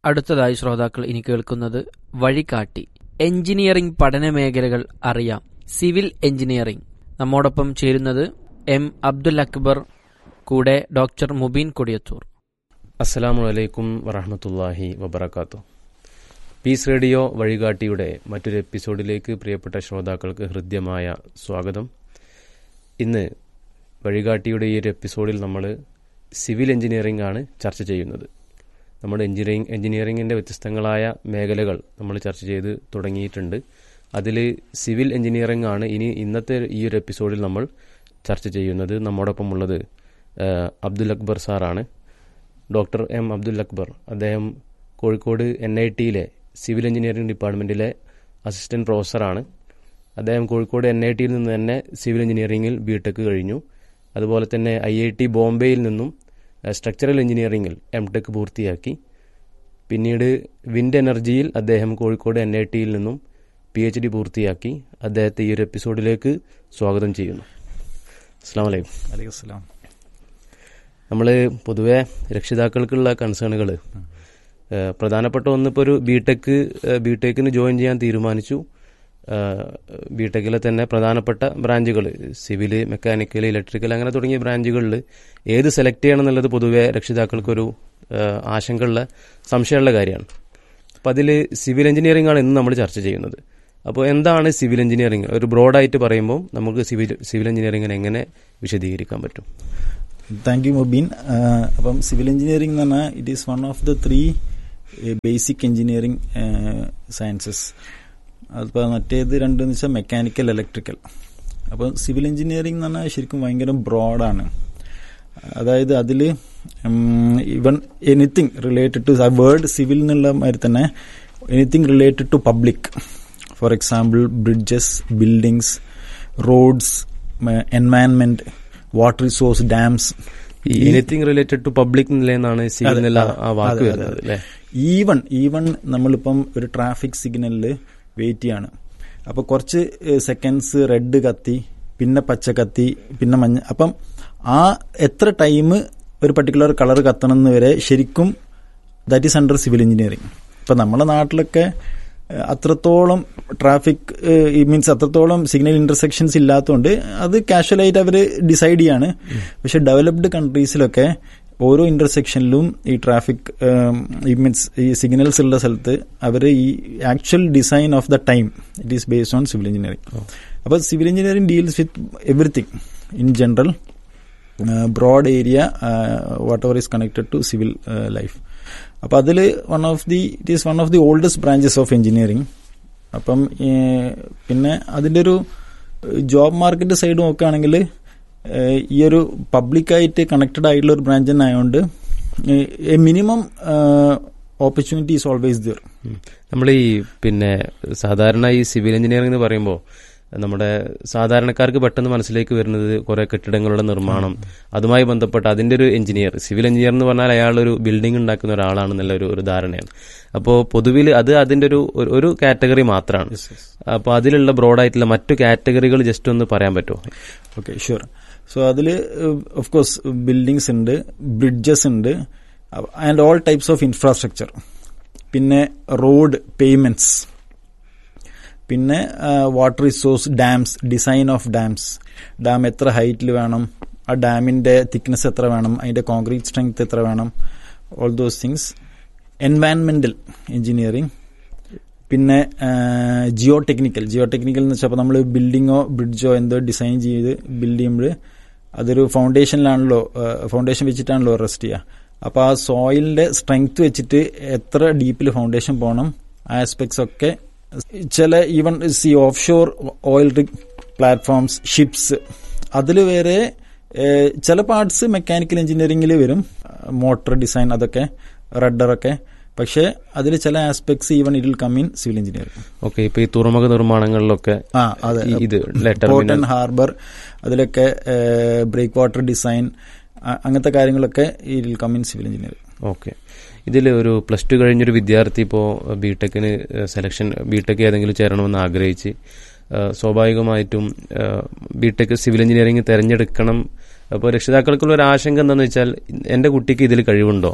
അടുത്തതായി ശ്രോതാക്കൾ ഇനി കേൾക്കുന്നത് വഴികാട്ടി എഞ്ചിനീയറിംഗ് പഠന മേഖലകൾ അറിയാം സിവിൽ എഞ്ചിനീയറിംഗ് നമ്മോടൊപ്പം ചേരുന്നത് എം അബ്ദുൽ അക്ബർ കൂടെ ഡോക്ടർ മുബീൻ കൊടിയത്തൂർ അസ്സലാമു അലൈക്കും വറഹമത്തല്ലാഹി വബർക്കാത്തു പീസ് റേഡിയോ വഴികാട്ടിയുടെ മറ്റൊരു എപ്പിസോഡിലേക്ക് പ്രിയപ്പെട്ട ശ്രോതാക്കൾക്ക് ഹൃദ്യമായ സ്വാഗതം ഇന്ന് വഴികാട്ടിയുടെ ഈ ഒരു എപ്പിസോഡിൽ നമ്മൾ സിവിൽ എഞ്ചിനീയറിംഗ് ആണ് ചർച്ച ചെയ്യുന്നത് നമ്മൾ എഞ്ചിനീയറിംഗ് എഞ്ചിനീയറിംഗിൻ്റെ വ്യത്യസ്തങ്ങളായ മേഖലകൾ നമ്മൾ ചർച്ച ചെയ്ത് തുടങ്ങിയിട്ടുണ്ട് അതിൽ സിവിൽ എഞ്ചിനീയറിംഗ് ആണ് ഇനി ഇന്നത്തെ ഈ ഒരു എപ്പിസോഡിൽ നമ്മൾ ചർച്ച ചെയ്യുന്നത് നമ്മോടൊപ്പം ഉള്ളത് ഏഹ്, അബ്ദുൽ അക്ബർ സാറാണ് ഡോക്ടർ എം അബ്ദുൽ അക്ബർ അദ്ദേഹം കോഴിക്കോട് എൻ ഐ ടിയിലെ സിവിൽ എഞ്ചിനീയറിംഗ് ഡിപ്പാർട്ട്മെൻറ്റിലെ അസിസ്റ്റൻറ്റ് പ്രൊഫസറാണ് അദ്ദേഹം കോഴിക്കോട് എൻ ഐ ടിയിൽ നിന്ന് തന്നെ സിവിൽ എഞ്ചിനീയറിംഗിൽ ബി ടെക് കഴിഞ്ഞു അതുപോലെ തന്നെ ഐ ഐ ടി ബോംബെയിൽ നിന്നും സ്ട്രക്ചറൽ എഞ്ചിനീയറിംഗിൽ എം ടെക് പൂർത്തിയാക്കി പിന്നീട് വിൻഡ് എനർജിയിൽ അദ്ദേഹം കോഴിക്കോട് എൻ ഐ ടിയിൽ നിന്നും പി എച്ച് ഡി പൂർത്തിയാക്കി അദ്ദേഹത്തെ ഈ ഒരു എപ്പിസോഡിലേക്ക് സ്വാഗതം ചെയ്യുന്നു അസ്സാം വലൈക്കും അലൈഹിസ്സലാം നമ്മൾ പൊതുവെ രക്ഷിതാക്കൾക്കുള്ള കൺസേണുകൾ പ്രധാനപ്പെട്ട ഒന്നിപ്പോൾ ഒരു ബി ടെക് ബി ടെക്കിന് ജോയിൻ ചെയ്യാൻ തീരുമാനിച്ചു ബി ടെക്കിലെ തന്നെ പ്രധാനപ്പെട്ട ബ്രാഞ്ചുകൾ സിവിൽ മെക്കാനിക്കൽ ഇലക്ട്രിക്കൽ അങ്ങനെ തുടങ്ങിയ ബ്രാഞ്ചുകളിൽ ഏത് സെലക്ട് ചെയ്യണം എന്നുള്ളത് പൊതുവെ രക്ഷിതാക്കൾക്കൊരു ഏഹ്, ആശങ്കയുള്ള സംശയമുള്ള കാര്യമാണ് അപ്പം അതിൽ സിവിൽ എഞ്ചിനീയറിംഗ് ആണ് ഇന്ന് നമ്മൾ ചർച്ച ചെയ്യുന്നത് അപ്പോൾ എന്താണ് സിവിൽ എഞ്ചിനീയറിംഗ് ഒരു ബ്രോഡായിട്ട് പറയുമ്പോൾ നമുക്ക് സിവിൽ സിവിൽ എഞ്ചിനീയറിംഗിനെ എങ്ങനെ വിശദീകരിക്കാൻ പറ്റും താങ്ക് യു മൊബീൻ അപ്പം സിവിൽ എഞ്ചിനീയറിംഗ് എന്ന് പറഞ്ഞാൽ it is one of the three basic engineering sciences അതിപ്പോൾ മറ്റേത് രണ്ടെന്ന് വെച്ചാൽ മെക്കാനിക്കൽ ഇലക്ട്രിക്കൽ അപ്പോൾ സിവിൽ എഞ്ചിനീയറിംഗ് എന്ന് പറഞ്ഞാൽ ശരിക്കും ഭയങ്കര ബ്രോഡാണ് അതായത് അതിൽ ഇവൺ എനിത്തിങ് റിലേറ്റഡ് ടു ആ വേർഡ് സിവിൽ എന്നുള്ള മാതിരി തന്നെ anything related to public for example bridges buildings roads environment water resource dams ഈ എനിത്തിങ് റിലേറ്റഡ് ടു പബ്ലിക് നിലയെന്നാണ് സിവിൽ അതെ, നില അതെ, ആ വാക്ക് അതെ, വരുന്നത് അതെ. അല്ലേ ഈവൺ ഈവൺ നമ്മളിപ്പം ഒരു ട്രാഫിക് സിഗ്നലിൽ വെയിറ്റ് ചെയ്യാണ് അപ്പൊ കുറച്ച് സെക്കൻഡ്സ് റെഡ് കത്തി പിന്നെ പച്ച കത്തി പിന്നെ മഞ്ഞ അപ്പം ആ എത്ര ടൈം ഒരു പർട്ടിക്കുലർ കളർ കത്തണം വരെ ശരിക്കും that is under civil engineering ഇപ്പൊ നമ്മുടെ നാട്ടിലൊക്കെ ഏഹ്, അത്രത്തോളം ട്രാഫിക് മീൻസ് അത്രത്തോളം സിഗ്നൽ ഇന്റർസെക്ഷൻസ് ഇല്ലാത്തതുകൊണ്ട് അത് കാഷ്വലായിട്ട് അവർ ഡിസൈഡ് ചെയ്യാണ് പക്ഷെ ഡെവലപ്ഡ് കൺട്രീസിലൊക്കെ ഓരോ ഇന്റർസെക്ഷനിലും ഈ ട്രാഫിക് ഈ മീൻസ് ഈ സിഗ്നൽസ് ഉള്ള സ്ഥലത്ത് അവർ ഈ actual design of the time it is based on civil engineering അപ്പോൾ civil engineering deals with everything in general broad area whatever is connected to civil life അപ്പോൾ അതിൽ one of the it is one of the oldest branches of engineering അപ്പം ഏഹ്, പിന്നെ അതിൻ്റെ ഒരു job market side നോക്കുകയാണെങ്കിൽ ഏഹ്, ഈ ഒരു പബ്ലിക്കായിട്ട് കണക്റ്റഡ് ആയിട്ടുള്ള ഒരു ബ്രാഞ്ച് തന്നെ ആയതുകൊണ്ട് a minimum opportunity is always there നമ്മൾ ഈ പിന്നെ സാധാരണ ഈ സിവിൽ എഞ്ചിനീയറിംഗ് എന്ന് പറയുമ്പോൾ നമ്മുടെ സാധാരണക്കാർക്ക് പെട്ടെന്ന് മനസ്സിലേക്ക് വരുന്നത് കുറെ കെട്ടിടങ്ങളുടെ നിർമ്മാണം അതുമായി ബന്ധപ്പെട്ട അതിന്റെ ഒരു എഞ്ചിനീയർ സിവിൽ എഞ്ചിനീയർ എന്ന് പറഞ്ഞാൽ അയാൾ ഒരു ബിൽഡിംഗ് ഉണ്ടാക്കുന്ന ഒരാളാണെന്നുള്ള ഒരു ഒരു ധാരണയാണ് അപ്പോൾ പൊതുവിൽ അത് അതിന്റെ ഒരു ഒരു- ഒരു കാറ്റഗറി മാത്രമാണ് അപ്പോൾ അതിലുള്ള ബ്രോഡായിട്ടുള്ള മറ്റു കാറ്റഗറികൾ ജസ്റ്റ് ഒന്ന് പറയാൻ പറ്റുമോ ഓക്കെ ഷുവർ സോ അതിൽ ഓഫ് കോഴ്സ് ബിൽഡിങ്സ് ഉണ്ട് ബ്രിഡ്ജസ് ഉണ്ട് and all types of infrastructure പിന്നെ റോഡ് പേയ്മെന്റ്സ് പിന്നെ water resource dams design of dams dam എത്ര ഹൈറ്റിൽ വേണം ആ ഡാമിന്റെ തിക്നെസ് എത്ര വേണം അതിന്റെ കോൺക്രീറ്റ് സ്ട്രെങ്ത് എത്ര വേണം ഓൾ ദോസ് തിങ്സ് എൻവയൺമെന്റൽ എഞ്ചിനീയറിംഗ് പിന്നെ ജിയോ ടെക്നിക്കൽ ജിയോ ടെക്നിക്കൽ എന്ന് വെച്ചാൽ നമ്മൾ ബിൽഡിങ്ങോ ബ്രിഡ്ജോ എന്തോ ഡിസൈൻ ചെയ്ത് ബിൽഡ് ചെയ്യുമ്പോൾ അതൊരു ഫൗണ്ടേഷനിലാണല്ലോ ഫൗണ്ടേഷൻ വെച്ചിട്ടാണല്ലോ റെസ്റ്റ് ചെയ്യുക അപ്പോൾ ആ സോയിലിന്റെ സ്ട്രെങ്ത് വെച്ചിട്ട് എത്ര ഡീപ്പിൽ ഫൗണ്ടേഷൻ പോകണം ആ ആസ്പെക്ട്സ് ഒക്കെ ചില even sea offshore oil rig platforms ships അതിൽ വേറെ ഏഹ്, ചില പാർട്സ് മെക്കാനിക്കൽ എഞ്ചിനീയറിംഗിൽ വരും മോട്ടോർ ഡിസൈൻ അതൊക്കെ റഡറൊക്കെ പക്ഷേ അതിൽ ചില aspects even it will come in civil engineering okay ഇപ്പൊ ഈ തുറമുഖ നിർമ്മാണങ്ങളിലൊക്കെ ആ അതെ ഈ ഇത് ലെറ്റർ പോർട്ട് ആൻഡ് ഹാർബർ അതിലൊക്കെ ബ്രേക്ക് വാട്ടർ ഡിസൈൻ അങ്ങനത്തെ കാര്യങ്ങളൊക്കെ ഈ will come in civil engineering okay ഇതിൽ ഒരു പ്ലസ് ടു കഴിഞ്ഞൊരു വിദ്യാർത്ഥി ഇപ്പോൾ ബി ടെക്കിന് സെലക്ഷൻ ബി ടെക് ഏതെങ്കിലും ചേരണമെന്ന് ആഗ്രഹിച്ച് ആ, സ്വാഭാവികമായിട്ടും ബി ടെക് സിവിൽ എഞ്ചിനീയറിംഗ് തിരഞ്ഞെടുക്കണം അപ്പോൾ രക്ഷിതാക്കൾക്കുള്ള ഒരു ആശങ്ക എന്താണെന്ന് വെച്ചാൽ എൻ്റെ കുട്ടിക്ക് ഇതിൽ കഴിവുണ്ടോ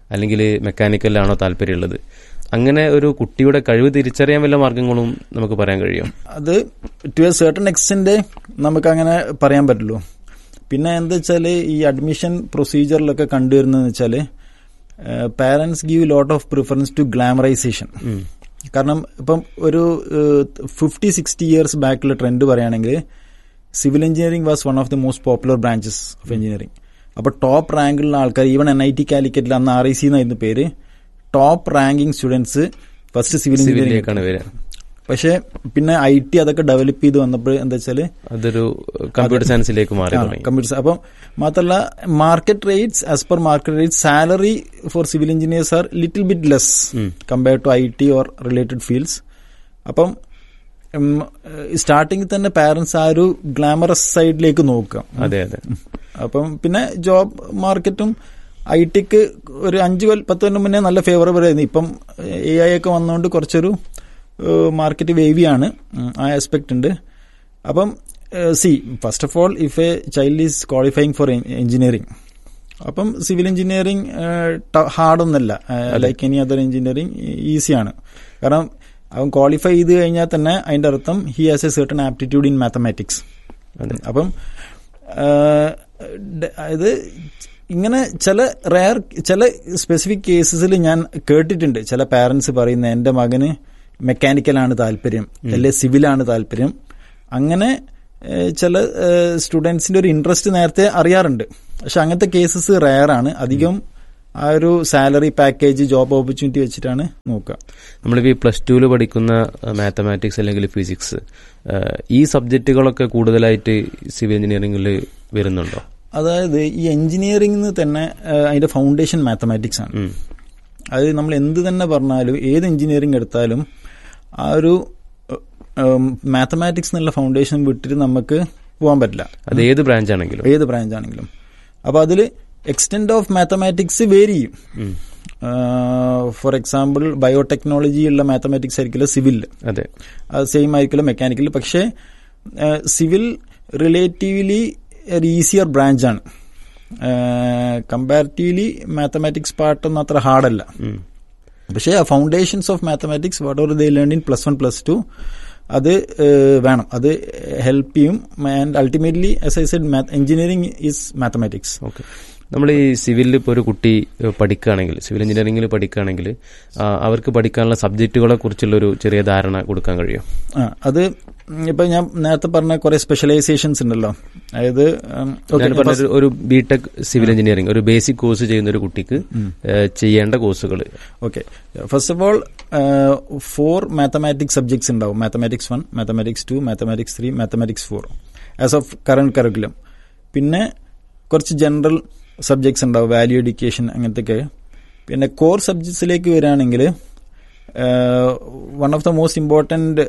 അല്ലെങ്കിൽ മെക്കാനിക്കലിലാണോ താല്പര്യമുള്ളത് അങ്ങനെ ഒരു കുട്ടിയുടെ കഴിവ് തിരിച്ചറിയാൻ വല്ല മാർഗങ്ങളും നമുക്ക് പറയാൻ കഴിയും അത് ടു എ സർട്ടൺ എക്സ്റ്റെന്റ് നമുക്ക് അങ്ങനെ പറയാൻ പറ്റുള്ളൂ പിന്നെ എന്താ വെച്ചാല് ഈ അഡ്മിഷൻ പ്രൊസീജിയറിലൊക്കെ കണ്ടുവരുന്നതെന്ന് വെച്ചാല് parents give lot of preference to glamorisation കാരണം ഇപ്പം ഒരു ഫിഫ്റ്റി സിക്സ്റ്റി ഇയേഴ്സ് ബാക്കിലെ ട്രെൻഡ് പറയുകയാണെങ്കിൽ civil engineering was one of the most popular branches of engineering അപ്പോൾ ടോപ്പ് റാങ്കിലുള്ള ആൾക്കാർ ഈവൻ എൻ ഐ ടി കാലിക്കറ്റിൽ അന്ന് ആർ ഐ സി എന്നായിരുന്നു പേര് top ranking students first civil engineering സിവിലിലേക്കാണ് വരിക പക്ഷെ പിന്നെ ഐ ടി അതൊക്കെ ഡെവലപ്പ് ചെയ്ത് വന്നപ്പോൾ എന്താ വെച്ചാല് അതൊരു കമ്പ്യൂട്ടർ സയൻസിലേക്ക് മാറി തുടങ്ങി കമ്പ്യൂട്ടർ അപ്പം മാത്രമല്ല market rates as per market rate salary for civil engineers are little bit less compared to I T or related fields അപ്പം സ്റ്റാർട്ടിങ്ങിൽ തന്നെ പാരന്റ്സ് ആ ഒരു ഗ്ലാമറസ് സൈഡിലേക്ക് നോക്കുക അതെ അതെ അപ്പം പിന്നെ ജോബ് മാർക്കറ്റും ഐ ടിക്ക് ഒരു അഞ്ച് കൊല്ലം പത്ത് കൊല്ലം മുന്നേ നല്ല ഫേവറബിൾ ആയിരുന്നു ഇപ്പം എ ഐ ഒക്കെ വന്നുകൊണ്ട് കുറച്ചൊരു മാർക്കറ്റ് വേവിയാണ് ഉം, ആ ആസ്പെക്ട് ഉണ്ട് അപ്പം see first of all if a child is qualifying for engineering അപ്പം സിവിൽ എഞ്ചിനീയറിംഗ് ഹാർഡൊന്നല്ല ലൈക്ക് എനി അതർ എഞ്ചിനീയറിംഗ് ഈസിയാണ് കാരണം അവൻ ക്വാളിഫൈ ചെയ്ത് കഴിഞ്ഞാൽ തന്നെ അതിന്റെ അർത്ഥം he has a certain aptitude in mathematics അതെ അപ്പം ഇത് ഇങ്ങനെ ചില റയർ ചില സ്പെസിഫിക് കേസസിൽ ഞാൻ കേട്ടിട്ടുണ്ട് ചില പാരന്റ്സ് പറയുന്ന എന്റെ മകന് മെക്കാനിക്കലാണ് താല്പര്യം അല്ലെ സിവിലാണ് താല്പര്യം അങ്ങനെ ഏഹ്, ചില സ്റ്റുഡൻസിന്റെ ഒരു ഇൻട്രസ്റ്റ് നേരത്തെ അറിയാറുണ്ട് പക്ഷെ അങ്ങനത്തെ കേസസ് റയർ ആണ് അധികം ആ ഒരു സാലറി പാക്കേജ് ജോബ് ഓപ്പർച്യൂണിറ്റി വെച്ചിട്ടാണ് നോക്കുക നമ്മളിപ്പോൾ ഈ പ്ലസ് ടുവിൽ പഠിക്കുന്ന മാത്തമാറ്റിക്സ് അല്ലെങ്കിൽ ഫിസിക്സ് ഈ സബ്ജക്റ്റുകളൊക്കെ കൂടുതലായിട്ട് സിവിൽ എഞ്ചിനീയറിംഗിൽ വരുന്നുണ്ടോ അതായത് ഈ എഞ്ചിനീയറിംഗിന് തന്നെ ഏഹ്, അതിന്റെ ഫൗണ്ടേഷൻ മാത്തമാറ്റിക്സ് ആണ് ഉം. അത് നമ്മൾ എന്ത് തന്നെ പറഞ്ഞാലും ഏത് എഞ്ചിനീയറിംഗ് എടുത്താലും ആ ഒരു മാത്തമാറ്റിക്സ് എന്നുള്ള ഫൗണ്ടേഷൻ വിട്ടിട്ട് നമുക്ക് പോകാൻ പറ്റില്ല അത് ഏത് ബ്രാഞ്ച് ആണെങ്കിലും ഏത് ബ്രാഞ്ച് ആണെങ്കിലും അപ്പൊ അതിൽ എക്സ്റ്റെൻഡ് ഓഫ് മാത്തമാറ്റിക്സ് വേരി ചെയ്യും ഉം. ഫോർ എക്സാമ്പിൾ ബയോടെക്നോളജി ഉള്ള മാത്തമാറ്റിക്സ് ആയിരിക്കില്ല സിവിൽ അതെ അത് സെയിം ആയിരിക്കില്ല മെക്കാനിക്കൽ പക്ഷേ സിവിൽ റിലേറ്റീവ്ലി ഒരു ഈസിയർ ബ്രാഞ്ചാണ് കമ്പാരിറ്റീവ്ലി മാത്തമാറ്റിക്സ് പാർട്ടൊന്നും അത്ര ഹാർഡല്ല ഉം. പക്ഷേ ആ foundations of mathematics what or they learn in plus one plus two അത് ഏഹ്, വേണം അത് ഹെൽപ്പ് ചെയ്യും and ultimately as I said engineering is mathematics okay നമ്മൾ ഈ സിവിലിൽ ഇപ്പോൾ ഒരു കുട്ടി ഏഹ്, പഠിക്കുകയാണെങ്കിൽ സിവിൽ എഞ്ചിനീയറിംഗിൽ പഠിക്കുകയാണെങ്കിൽ ആ, അവർക്ക് പഠിക്കാനുള്ള സബ്ജക്റ്റുകളെ കുറിച്ചുള്ള ഒരു ചെറിയ ധാരണ കൊടുക്കാൻ കഴിയും ആ അത് ഇപ്പൊ ഞാൻ നേരത്തെ പറഞ്ഞ കുറെ സ്പെഷ്യലൈസേഷൻസ് ഉണ്ടല്ലോ അതായത് ഉം, okay, ഞാൻ പറഞ്ഞ ഒരു- ഒരു ബിടെക് സിവിൽ എഞ്ചിനീയറിംഗ് ഒരു ബേസിക് കോഴ്സ് ചെയ്യുന്ന ഒരു കുട്ടിക്ക് ഏഹ്, ചെയ്യേണ്ട കോഴ്സുകൾ okay first of all four mathematics subjects ഉണ്ടാവും mathematics one mathematics two mathematics three mathematics four as of current curriculum പിന്നെ കുറച്ച് ജനറൽ സബ്ജക്ട്സ് ഉണ്ടാവും വാല്യൂ എഡ്യൂക്കേഷൻ അങ്ങനത്തെയൊക്കെ പിന്നെ കോർ സബ്ജക്ട്സിലേക്ക് വരികയാണെങ്കിൽ one of the most important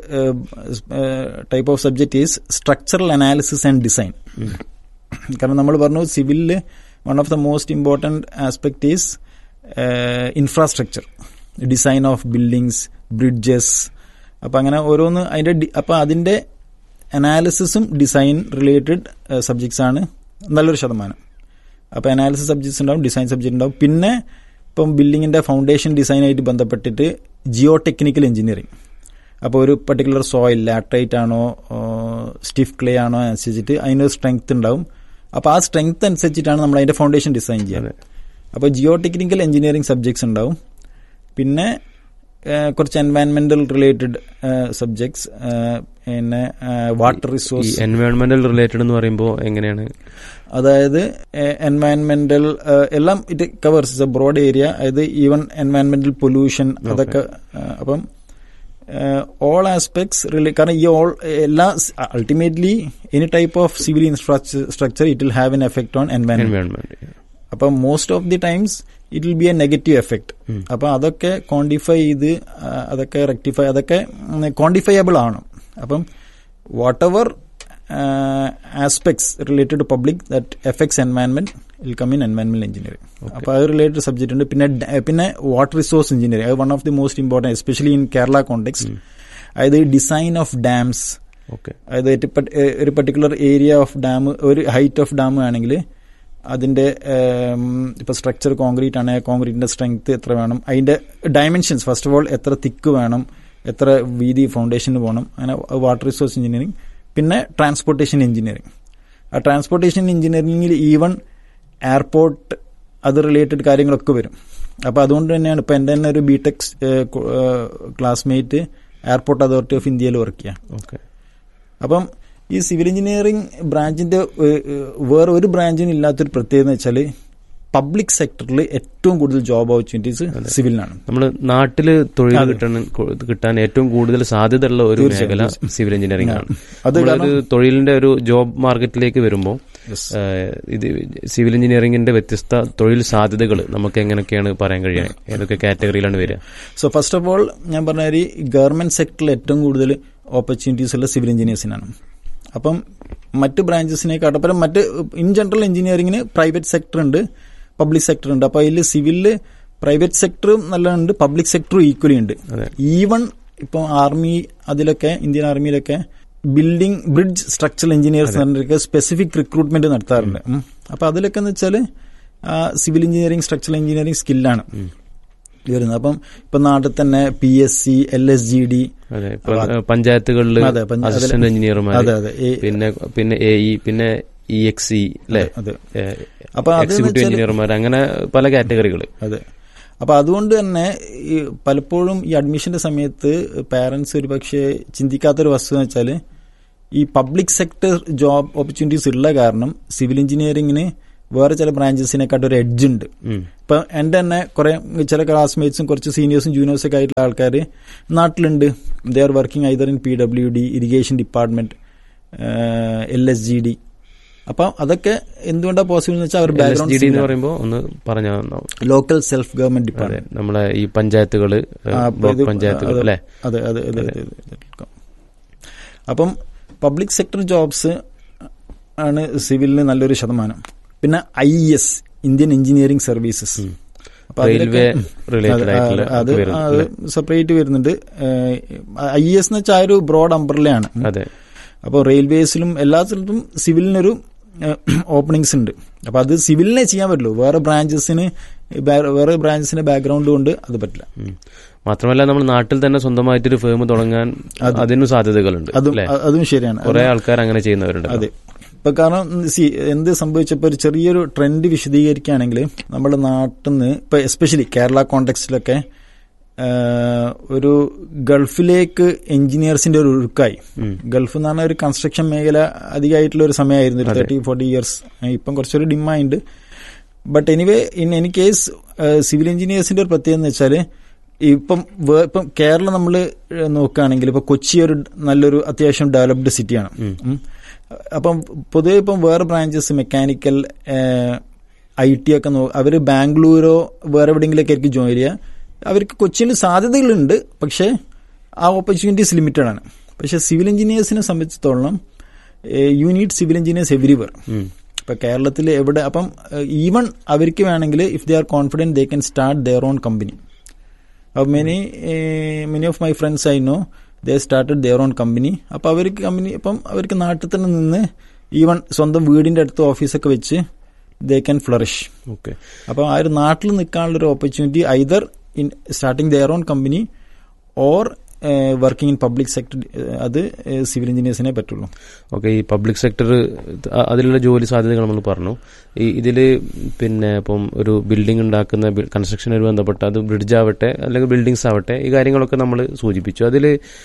type of subject is structural analysis and design കാരണം നമ്മൾ പറഞ്ഞു സിവിലിൽ one of the most important aspect is infrastructure design of buildings bridges അപ്പം അങ്ങനെ ഓരോന്ന് അതിൻ്റെ ഡി- അപ്പം അതിൻ്റെ അനാലിസിസും ഡിസൈൻ റിലേറ്റഡ് സബ്ജക്ട്സ് ആണ് നല്ലൊരു ശതമാനം അപ്പോൾ അനാലിസിസ് സബ്ജക്ട്സ് ഉണ്ടാവും ഡിസൈൻ സബ്ജക്ട് ഉണ്ടാവും പിന്നെ ഇപ്പം ബിൽഡിങ്ങിൻ്റെ ഫൗണ്ടേഷൻ ഡിസൈനായിട്ട് ബന്ധപ്പെട്ടിട്ട് ജിയോ ടെക്നിക്കൽ എഞ്ചിനീയറിംഗ് അപ്പോൾ ഒരു പർട്ടിക്കുലർ സോയിൽ ലാട്രൈറ്റ് ആണോ സ്റ്റിഫ് ക്ലേ ആണോ അനുസരിച്ചിട്ട് അതിനൊരു സ്ട്രെങ്ത് ഉണ്ടാവും അപ്പോൾ ആ സ്ട്രെങ്ത് അനുസരിച്ചിട്ടാണ് നമ്മൾ അതിന്റെ ഫൗണ്ടേഷൻ ഡിസൈൻ ചെയ്യുന്നത് അപ്പോൾ ജിയോ ടെക്നിക്കൽ എഞ്ചിനീയറിംഗ് സബ്ജക്ട്സ് ഉണ്ടാവും പിന്നെ ഏഹ്, കുറച്ച് എൻവയൺമെന്റൽ റിലേറ്റഡ് സബ്ജക്ട്സ് പിന്നെ വാട്ടർ ഈ റിസോഴ്സ് എൻവയോൺമെന്റൽ റിലേറ്റഡ് എന്ന് പറയുമ്പോൾ എങ്ങനെയാണ് അതായത് എൻവയൺമെന്റൽ എല്ലാം it covers a broad area അതായത് ഈവൻ എൻവയൺമെന്റൽ പൊല്യൂഷൻ അതൊക്കെ ആ, അപ്പം ഓൾ ആസ്പെക്ട്സ് റിലേ കാരണം ഈ ഓൾ എല്ലാ ultimately any type of civil infrastructure it will have an effect on environment environment അപ്പം most of the times it will be a negative effect അപ്പൊ അതൊക്കെ ക്വാണ്ടിഫൈ ചെയ്ത് ആ, അതൊക്കെ റെക്ടിഫൈ അതൊക്കെ ക്വാണ്ടിഫയബിൾ ആണ് അപ്പം whatever aspects related to public that effects environment will come in environment engineering അപ്പൊ അത് റിലേറ്റഡ് സബ്ജക്ട് ഉണ്ട് പിന്നെ ഡ- പിന്നെ വാട്ടർ റിസോഴ്സ് എഞ്ചിനീയറിംഗ് അത് one of the most important especially in Kerala context അതായത് ഡിസൈൻ ഓഫ് ഡാംസ് ഓക്കെ അതായത് ഒരു പർട്ടി- ഒരു പർട്ടിക്കുലർ ഏരിയ ഓഫ് ഡാം ഒരു ഹൈറ്റ് ഓഫ് ഡാം ആണെങ്കിൽ അതിന്റെ ഏം, ഇപ്പൊ സ്ട്രക്ചർ കോൺക്രീറ്റ് ആണെങ്കിൽ കോൺക്രീറ്റിന്റെ സ്ട്രെങ്ത് എത്ര വേണം അതിന്റെ ഡയമെൻഷൻസ് ഫസ്റ്റ് ഓഫ് ഓൾ എത്ര തിക്ക് വേണം എത്ര വീതി ഫൗണ്ടേഷന് പോകണം അങ്ങനെ വാട്ടർ റിസോഴ്സ് എഞ്ചിനീയറിംഗ് പിന്നെ ട്രാൻസ്പോർട്ടേഷൻ എഞ്ചിനീയറിംഗ് ആ ട്രാൻസ്പോർട്ടേഷൻ എഞ്ചിനീയറിംഗിൽ ഈവൻ എയർപോർട്ട് അത് റിലേറ്റഡ് കാര്യങ്ങളൊക്കെ വരും അപ്പോൾ അതുകൊണ്ട് തന്നെയാണ് ഇപ്പൊ എൻ്റെ തന്നെ ഒരു B Tech classmate airport authority of ഇന്ത്യയിൽ വർക്ക് ചെയ്യാം ഓക്കെ അപ്പം ഈ സിവിൽ എഞ്ചിനീയറിംഗ് ബ്രാഞ്ചിന്റെ ഏഹ്, ഏഹ്, വേറെ ഒരു ബ്രാഞ്ചിനും ഇല്ലാത്തൊരു പ്രത്യേകത എന്ന് വെച്ചാൽ പബ്ലിക് സെക്ടറിൽ ഏറ്റവും കൂടുതൽ ജോബ് ഓപ്പർച്യൂണിറ്റീസ് സിവിലിനാണ് നമ്മൾ നാട്ടില് തൊഴിൽ അതെ. കിട്ടാൻ കിട്ടാൻ ഏറ്റവും കൂടുതൽ സാധ്യതയുള്ള ഒരു തീർച്ചയായും, മേഖല തീർച്ചയായും. സിവിൽ എഞ്ചിനീയറിംഗ് ആണ് അത് നമ്മളൊരു തൊഴിലിന്റെ ഒരു ജോബ് മാർക്കറ്റിലേക്ക് വരുമ്പോൾ ഇത് സിവിൽ എഞ്ചിനീയറിംഗിന്റെ വ്യത്യസ്ത തൊഴിൽ സാധ്യതകൾ നമുക്ക് എങ്ങനെയൊക്കെയാണ് പറയാൻ കഴിയുക ഏതൊക്കെ കാറ്റഗറിയിലാണ് വരിക സോ ഫസ്റ്റ് ഓഫ് ഓൾ ഞാൻ പറഞ്ഞ മാതിരി ഗവൺമെന്റ് സെക്ടറിൽ ഏറ്റവും കൂടുതൽ ഓപ്പർച്യൂണിറ്റീസ് ഉള്ള സിവിൽ എഞ്ചിനീയേഴ്സിനാണ് അപ്പം മറ്റ് ബ്രാഞ്ചസിനെക്കാട്ടും അപ്പം മറ്റ് ഇൻ ജനറൽ എഞ്ചിനീയറിംഗിന് പ്രൈവറ്റ് സെക്ടർ ഉണ്ട് പബ്ലിക് സെക്ടർ ഉണ്ട് അപ്പോൾ അതിൽ സിവിലില് പ്രൈവറ്റ് സെക്ടറും നല്ലതുണ്ട് പബ്ലിക് സെക്ടറും ഈക്വലി ഉണ്ട് അതെ. ഈവൺ ഇപ്പോൾ ആർമി അതിലൊക്കെ ഇന്ത്യൻ ആർമിയിലൊക്കെ ബിൽഡിംഗ് ബ്രിഡ്ജ് സ്ട്രക്ചറൽ എഞ്ചിനീയേഴ്സ് പറഞ്ഞിട്ട് സ്പെസിഫിക് റിക്രൂട്ട്മെന്റ് നടത്താറുണ്ട് ഉം. അപ്പൊ അതിലൊക്കെ എന്ന് വെച്ചാൽ സിവിൽ എഞ്ചിനീയറിംഗ് സ്ട്രക്ചറൽ എഞ്ചിനീയറിംഗ് സ്കില്ലാണ് വരുന്നത് അപ്പം ഇപ്പൊ നാട്ടിൽ തന്നെ P S C L S G D അതെ ഇപ്പൊ പഞ്ചായത്തുകളിൽ അതെ, പഞ്ച- അതില് അസിസ്റ്റന്റ് എഞ്ചിനീയർമാർ അതെ, അതെ. ഈ- പിന്നെ പിന്നെ എ ഇ പിന്നെ ഇ എക്സ് ഇ അല്ലെ അതെ. അപ്പൊ അതെന്ന് എക്സിക്യൂട്ടീവ് വെച്ചാല് എഞ്ചിനീയർമാർ അങ്ങനെ പല കാറ്റഗറികൾ അതെ അപ്പൊ അതുകൊണ്ട് തന്നെ ഈ പലപ്പോഴും ഈ അഡ്മിഷന്റെ സമയത്ത് പാരന്റ്സ് ഒരു പക്ഷേ ചിന്തിക്കാത്തൊരു വസ്തുത എന്ന് വെച്ചാൽ ഈ പബ്ലിക് സെക്ടർ ജോബ് ഓപ്പർച്യൂണിറ്റീസ് ഉള്ള കാരണം സിവിൽ എഞ്ചിനീയറിംഗിന് വേറെ ചില ബ്രാഞ്ചസിനെക്കാട്ടും ഒരു എഡ്ജ് ഉണ്ട് ഇപ്പൊ എന്റെ തന്നെ കുറെ ചില ക്ലാസ്മേറ്റ്സും കുറച്ച് സീനിയേഴ്സും ജൂനിയേഴ്സും ഒക്കെ ആയിട്ടുള്ള ആൾക്കാർ നാട്ടിലുണ്ട് they are working either in P W D irrigation department L S G D അപ്പൊ അതൊക്കെ എന്തുകൊണ്ടാണ് പോസിബിൾ എന്ന് വെച്ചാൽ അവർ എൽ എസ് ജി ഡി എന്ന് ബാക്ക്ഗ്രൗണ്ട് പറയുമ്പോൾ ഒന്ന് പറഞ്ഞു ലോക്കൽ സെൽഫ് ഗവൺമെന്റ് അതെ ഡിപ്പാർട്ട്മെന്റ് നമ്മളെ ഈ പഞ്ചായത്തുകള് ആ, അപ്പൊ ബ്ലോക്ക് ഇത് പഞ്ചായത്തുകൾ അത് അല്ലെ അതെ അതെ അതെ അതെ, അതെ, അതെ. അപ്പം പബ്ലിക് സെക്ടർ ജോബ്സ് ആണ് സിവിലിന് നല്ലൊരു ശതമാനം പിന്നെ I S Indian engineering services അപ്പൊ അതിലൊക്കെ- റെയിൽവേ റിലേറ്റഡ് അതെ, ആയിട്ടുള്ള അത് ഒക്കെ വരുന്നു, അത് അല്ലേ? സെപ്പറേറ്റ് വരുന്നുണ്ട് ഐ എസ് എന്ന് വെച്ചാൽ ആ ഒരു ബ്രോഡ് അംബ്രലയാണ് അതെ അപ്പോൾ റെയിൽവേസിലും എല്ലാ സ്ഥലത്തും സിവിലിനൊരു ഓപ്പണിങ്സ് ഉണ്ട് അപ്പൊ അത് സിവിലിനെ ചെയ്യാൻ പറ്റുള്ളൂ വേറെ ബ്രാഞ്ചസിന് വേറെ ബ്രാഞ്ചസിന്റെ ബാക്ക്ഗ്രൗണ്ട് കൊണ്ട് അത് പറ്റില്ല ഉം. മാത്രമല്ല നമ്മൾ നാട്ടിൽ തന്നെ സ്വന്തമായിട്ടൊരു ഫേം തുടങ്ങാൻ അതിനും സാധ്യതകളുണ്ട് അതും അല്ലെ അതും ശരിയാണ് കുറെ ആൾക്കാർ അങ്ങനെ ചെയ്യുന്നവരുണ്ട് അതെ ഇപ്പൊ കാരണം സി എന്ത് സംഭവിച്ചപ്പോ ഒരു ചെറിയൊരു ട്രെൻഡ് വിശദീകരിക്കുകയാണെങ്കിൽ നമ്മുടെ നാട്ടിൽ നിന്ന് ഇപ്പൊ എസ്പെഷ്യലി കേരള കോണ്ടെക്സ്റ്റിലൊക്കെ ഒരു ഗൾഫിലേക്ക് എഞ്ചിനീയേഴ്സിന്റെ ഒരു ഒഴുക്കായി ഗൾഫ് എന്ന് പറഞ്ഞ ഒരു കൺസ്ട്രക്ഷൻ മേഖല അധികമായിട്ടുള്ള ഒരു സമയമായിരുന്നു ഒരു തേർട്ടി ഫോർട്ടി ഇയേഴ്സ് ഇപ്പം കുറച്ചൊരു demand but anyway in any case civil എഞ്ചിനീയേഴ്സിന്റെ ഒരു പ്രത്യേകത എന്ന് വെച്ചാൽ ഇപ്പം വേ- ഇപ്പം കേരളം നമ്മൾ നോക്കുകയാണെങ്കിൽ ഇപ്പൊ കൊച്ചി ഒരു നല്ലൊരു അത്യാവശ്യം ഡെവലപ്ഡ് സിറ്റിയാണ് ഉം. അപ്പം പൊതുവെ ഇപ്പം വേറെ ബ്രാഞ്ചസ് മെക്കാനിക്കൽ ഐ ടി ഒക്കെ നോ അവർ ബാംഗ്ലൂരോ വേറെ എവിടെയെങ്കിലൊക്കെ ആയിരിക്കും ജോയിൻ ചെയ്യുക അവർക്ക് കൊച്ചിയിൽ സാധ്യതകളുണ്ട് പക്ഷേ ആ ഓപ്പർച്യൂണിറ്റീസ് ലിമിറ്റഡ് ആണ് പക്ഷേ സിവിൽ എഞ്ചിനീയേഴ്സിനെ സംബന്ധിച്ചിടത്തോളം you need civil engineers everywhere ഇപ്പൊ കേരളത്തിൽ എവിടെ അപ്പം ഈവൺ അവർക്ക് വേണമെങ്കിൽ if they are confident they can start their own company അപ്പോൾ many many of my friends I know they started their own company അപ്പോൾ അവർക്ക് കമ്പനി അപ്പം അവർക്ക് നാട്ടിൽ തന്നെ നിന്ന് ഈവൺ സ്വന്തം വീടിന്റെ അടുത്ത് ഓഫീസൊക്കെ വെച്ച് ദേ ക്യാൻ ഫ്ലറിഷ് ഓക്കെ അപ്പോൾ ആ ഒരു നാട്ടിൽ നിൽക്കാനുള്ള ഒരു opportunity either in starting their own company or working in public sector അത് സിവിൽ എഞ്ചിനീയേഴ്സിനെ പറ്റുള്ളൂ ഓക്കെ ഈ പബ്ലിക് സെക്ടർ അതിലുള്ള ജോലി സാധ്യതകൾ നമ്മൾ പറഞ്ഞു ഈ ഇതിൽ പിന്നെ ഇപ്പം ഒരു ബിൽഡിംഗ് ഉണ്ടാക്കുന്ന കൺസ്ട്രക്ഷനുമായി ബന്ധപ്പെട്ട അത് ബ്രിഡ്ജ് ആവട്ടെ അല്ലെങ്കിൽ ബിൽഡിങ്സ് ആവട്ടെ ഈ കാര്യങ്ങളൊക്കെ നമ്മൾ സൂചിപ്പിച്ചു അതിൽ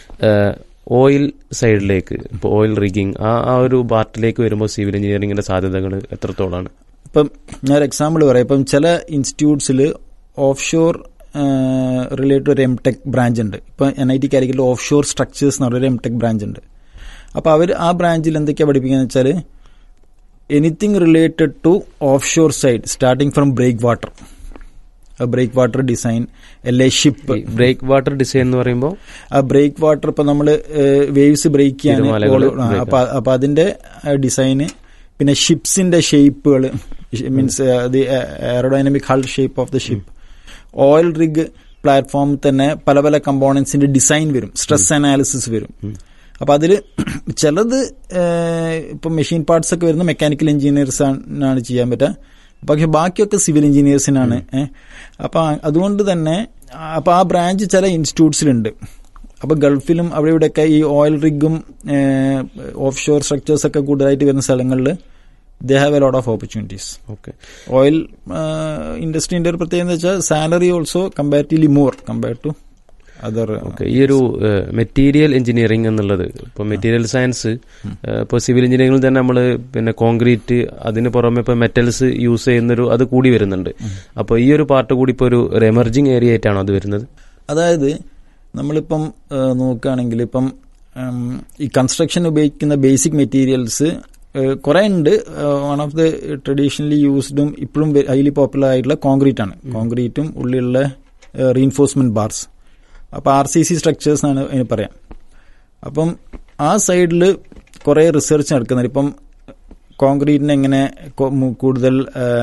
ഓയിൽ സൈഡിലേക്ക് ഇപ്പോൾ ഓയിൽ റിഗിങ് ആ ആ ഒരു പാർട്ടിലേക്ക് വരുമ്പോൾ സിവിൽ എഞ്ചിനീയറിംഗിന്റെ സാധ്യതകൾ എത്രത്തോളാണ് ഇപ്പം ഞാൻ ഒരു എക്സാമ്പിൾ പറയാം ഇപ്പം ചില ഇൻസ്റ്റിറ്റ്യൂട്ട്സിൽ ഓഫ് ഷോർ റിലേറ്റഡ് ഒരു എം ടെക് ബ്രാഞ്ച് ഉണ്ട് ഇപ്പം എൻ ഐ ടി കാലിക്കറ്റിൽ ഓഫ് ഷോർ സ്ട്രക്ചേഴ്സ് എന്ന് പറഞ്ഞൊരു എം ടെക് ബ്രാഞ്ച് ഉണ്ട് അപ്പോൾ അവർ ആ ബ്രാഞ്ചിൽ എന്തൊക്കെയാണ് പഠിപ്പിക്കുന്നത് വെച്ചാൽ anything related to offshore side starting from breakwater breakwater design അല്ലെ ഷിപ്പ് ബ്രേക്ക് വാട്ടർ ഡിസൈൻ എന്ന് പറയുമ്പോൾ ആ ബ്രേക്ക് വാട്ടർ ഇപ്പൊ നമ്മൾ വേവ്സ് ബ്രേക്ക് ചെയ്യാൻ തിരമാലകള് ആ, അപ്പൊ അപ്പൊ അതിന്റെ ഡിസൈന് പിന്നെ ഷിപ്സിന്റെ ഷേപ്പുകൾ മീൻസ് അത് aerodynamic hull shape of the ship oil rig പ്ലാറ്റ്ഫോമിൽ തന്നെ പല പല കമ്പോണൻസിന്റെ ഡിസൈൻ വരും സ്ട്രെസ് അനാലിസിസ് വരും അപ്പൊ അതിൽ ചിലത് ഏഹ്, ഇപ്പൊ മെഷീൻ പാർട്സ് ഒക്കെ വരുന്ന മെക്കാനിക്കൽ എഞ്ചിനീയേഴ്സ് ആണ് ചെയ്യാൻ പറ്റുക പക്ഷെ ബാക്കിയൊക്കെ സിവിൽ എഞ്ചിനീയേഴ്സിനാണ് ഏഹ്. അപ്പൊ അതുകൊണ്ട് തന്നെ അപ്പൊ ആ ബ്രാഞ്ച് ചില ഇൻസ്റ്റിറ്റ്യൂട്ട്സിലുണ്ട് അപ്പൊ ഗൾഫിലും അവിടെ ഇവിടെയൊക്കെ ഈ ഓയിൽ റിഗും ഓഫ് ഷോർ സ്ട്രക്ചേഴ്സ് ഒക്കെ കൂടുതലായിട്ട് വരുന്ന സ്ഥലങ്ങളിൽ they have a lot of opportunities okay oil ഇൻഡസ്ട്രീന്റെ ഒരു പ്രത്യേകത എന്ന് വെച്ചാൽ salary also comparatively more compare to other okay ഈ ഒരു മെറ്റീരിയൽ എഞ്ചിനീയറിംഗ് എന്നുള്ളത് ഇപ്പോൾ മെറ്റീരിയൽ സയൻസ് ഇപ്പോൾ സിവിൽ എഞ്ചിനീയറിംഗിൽ തന്നെ നമ്മൾ പിന്നെ കോൺക്രീറ്റ് അതിന് പുറമെ ഇപ്പോൾ മെറ്റൽസ് യൂസ് ചെയ്യുന്നൊരു അത് കൂടി വരുന്നുണ്ട് അപ്പോൾ ഈ ഒരു പാർട്ട് കൂടി ഇപ്പോൾ ഒരു എമർജിങ് ഏരിയ ആയിട്ടാണോ അത് വരുന്നത് അതായത് നമ്മളിപ്പം ഏഹ്, നോക്കുകയാണെങ്കിൽ ഇപ്പം ഉം, ഈ കൺസ്ട്രക്ഷൻ ഉപയോഗിക്കുന്ന ബേസിക് മെറ്റീരിയൽസ് കുറെ ഉണ്ട് വൺ ഓഫ് ദി ട്രഡീഷണലി യൂസ്ഡും ഇപ്പോഴും ഹൈലി പോപ്പുലർ ആയിട്ടുള്ള കോൺക്രീറ്റ് ആണ് കോൺക്രീറ്റും ഉള്ളിലുള്ള റീൻഫോഴ്സ്മെന്റ് ബാർസ് അപ്പൊ ആർ സി സി സ്ട്രക്ചേഴ്സ് ആണ് അതിന് പറയാം അപ്പം ആ സൈഡിൽ കുറെ റിസർച്ച് നടക്കുന്നുണ്ട് ഇപ്പം കോൺക്രീറ്റിനെ എങ്ങനെ കൊ- മു- കൂടുതൽ